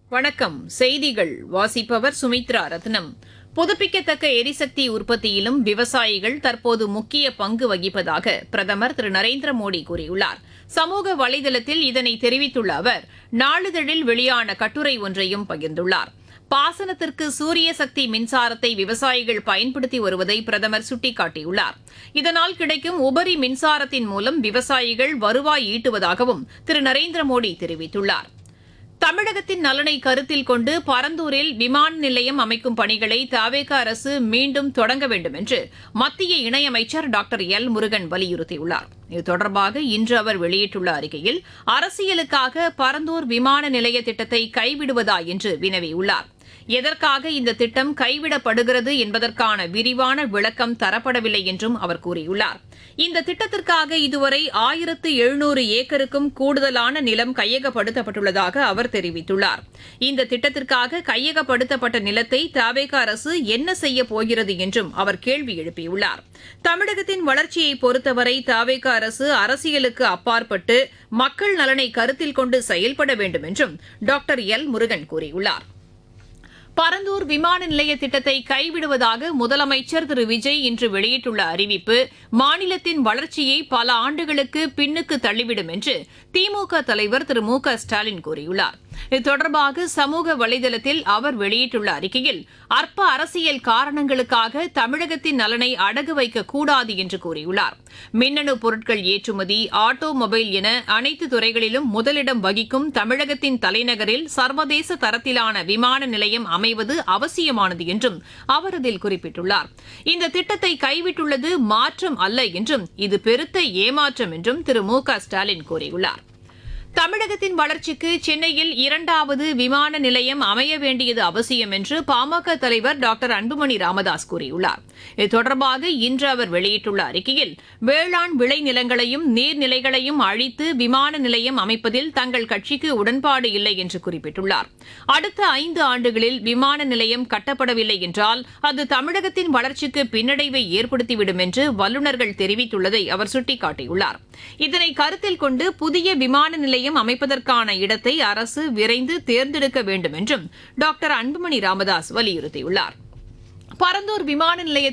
வணக்கம் செய்திகள் வாசிப்பவர் சுமித்ரா ரத்னம் புதுப்பிக்கத்தக்க எரிசக்தி உற்பத்தியிலும் விவசாயிகள் தற்போது முக்கிய பங்கு வகிப்பதாக பிரதமர் திரு நரேந்திர மோடி கூறியுள்ளார் சமூக வலைதளத்தில் இதனை தெரிவித்துள்ள அவர் நாளிதழில் வெளியான கட்டுரை ஒன்றையும் பகிர்ந்துள்ளார் பாசனத்திற்கு சூரிய சக்தி மின்சாரத்தை விவசாயிகள் பயன்படுத்தி வருவதை பிரதமர் சுட்டிக்காட்டியுள்ளார் இதனால் கிடைக்கும் உபரி மின்சாரத்தின் மூலம் விவசாயிகள் வருவாய் ஈட்டுவதாகவும் திரு நரேந்திர மோடி தெரிவித்துள்ளார் தமிழகத்தின் நலனை கருத்தில் கொண்டு பரந்தூரில் விமான நிலையம் அமைக்கும் பணிகளை தவேக அரசு மீண்டும் தொடங்க வேண்டும் என்று மத்திய இணையமைச்சர் டாக்டர் எல் முருகன் வலியுறுத்தியுள்ளார் இது தொடர்பாக இன்று அவர் வெளியிட்டுள்ள அறிக்கையில் அரசியலுக்காக பரந்தூர் விமான நிலைய திட்டத்தை கைவிடுவதா என்று வினவியுள்ளார் எதற்காக இந்த திட்டம் கைவிடப்படுகிறது என்பதற்கான விரிவான விளக்கம் தரப்படவில்லை என்றும் அவர் கூறியுள்ளார் இந்த திட்டத்திற்காக இதுவரை ஆயிரத்து எழுநூறு ஏக்கருக்கும் கூடுதலான நிலம் கையகப்படுத்தப்பட்டுள்ளதாக அவர் தெரிவித்துள்ளார் இந்த திட்டத்திற்காக கையகப்படுத்தப்பட்ட நிலத்தை தவேக அரசு என்ன செய்ய போகிறது என்றும் அவர் கேள்வி எழுப்பியுள்ளார் தமிழகத்தின் வளர்ச்சியை பொறுத்தவரை தவேக அரசு அரசியலுக்கு அப்பாற்பட்டு மக்கள் நலனை கருத்தில் கொண்டு செயல்பட வேண்டும் என்றும் டாக்டர் எல் முருகன் கூறியுள்ளார் பரந்தூர் விமான நிலைய திட்டத்தை கைவிடுவதாக முதலமைச்சர் திரு விஜய் இன்று வெளியிட்டுள்ள அறிவிப்பு மாநிலத்தின் வளர்ச்சியை பல ஆண்டுகளுக்கு பின்னுக்கு தள்ளிவிடும் என்று திமுக தலைவர் திரு மு க ஸ்டாலின் கூறியுள்ளார் இது தொடர்பாக சமூக வலைதளத்தில் அவர் வெளியிட்டுள்ள அறிக்கையில் அற்ப அரசியல் காரணங்களுக்காக தமிழகத்தின் நலனை அடகு வைக்கக்கூடாது என்று கூறியுள்ளார் மின்னணு பொருட்கள் ஏற்றுமதி ஆட்டோமொபைல் என அனைத்து துறைகளிலும் முதலிடம் வகிக்கும் தமிழகத்தின் தலைநகரில் சர்வதேச தரத்திலான விமான நிலையம் அமைவது அவசியமானது என்றும் அவர் அதில் குறிப்பிட்டுள்ளார் இந்த திட்டத்தை கைவிட்டுள்ளது மாற்றம் அல்ல என்றும் இது பெருத்த ஏமாற்றம் என்றும் திரு மு க ஸ்டாலின் கூறியுள்ளார் தமிழகத்தின் வளர்ச்சிக்கு சென்னையில் இரண்டாவது விமான நிலையம் அமைய வேண்டியது அவசியம் என்று பாமக தலைவர் டாக்டர் அன்புமணி ராமதாஸ் கூறியுள்ளார் இது தொடர்பாக இன்று அவர் வெளியிட்டுள்ள அறிக்கையில் வேளாண் விளைநிலங்களையும் நீர்நிலைகளையும் அழித்து விமான நிலையம் அமைப்பதில் தங்கள் கட்சிக்கு உடன்பாடு இல்லை என்று குறிப்பிட்டுள்ளார் அடுத்த ஐந்து ஆண்டுகளில் விமான நிலையம் கட்டப்படவில்லை என்றால் அது தமிழகத்தின் வளர்ச்சிக்கு பின்னடைவை ஏற்படுத்திவிடும் என்று வல்லுநர்கள் தெரிவித்துள்ளதை அவர் சுட்டிக்காட்டியுள்ளார் இதனை கருத்தில் கொண்டு புதிய விமான நிலையம் அமைப்பதற்கான இடத்தை அரசு விரைந்து தேர்ந்தெடுக்க வேண்டும் என்றும் டாக்டர் அன்புமணி ராமதாஸ் வலியுறுத்தியுள்ளார் பரந்தூர் விமான நிலைய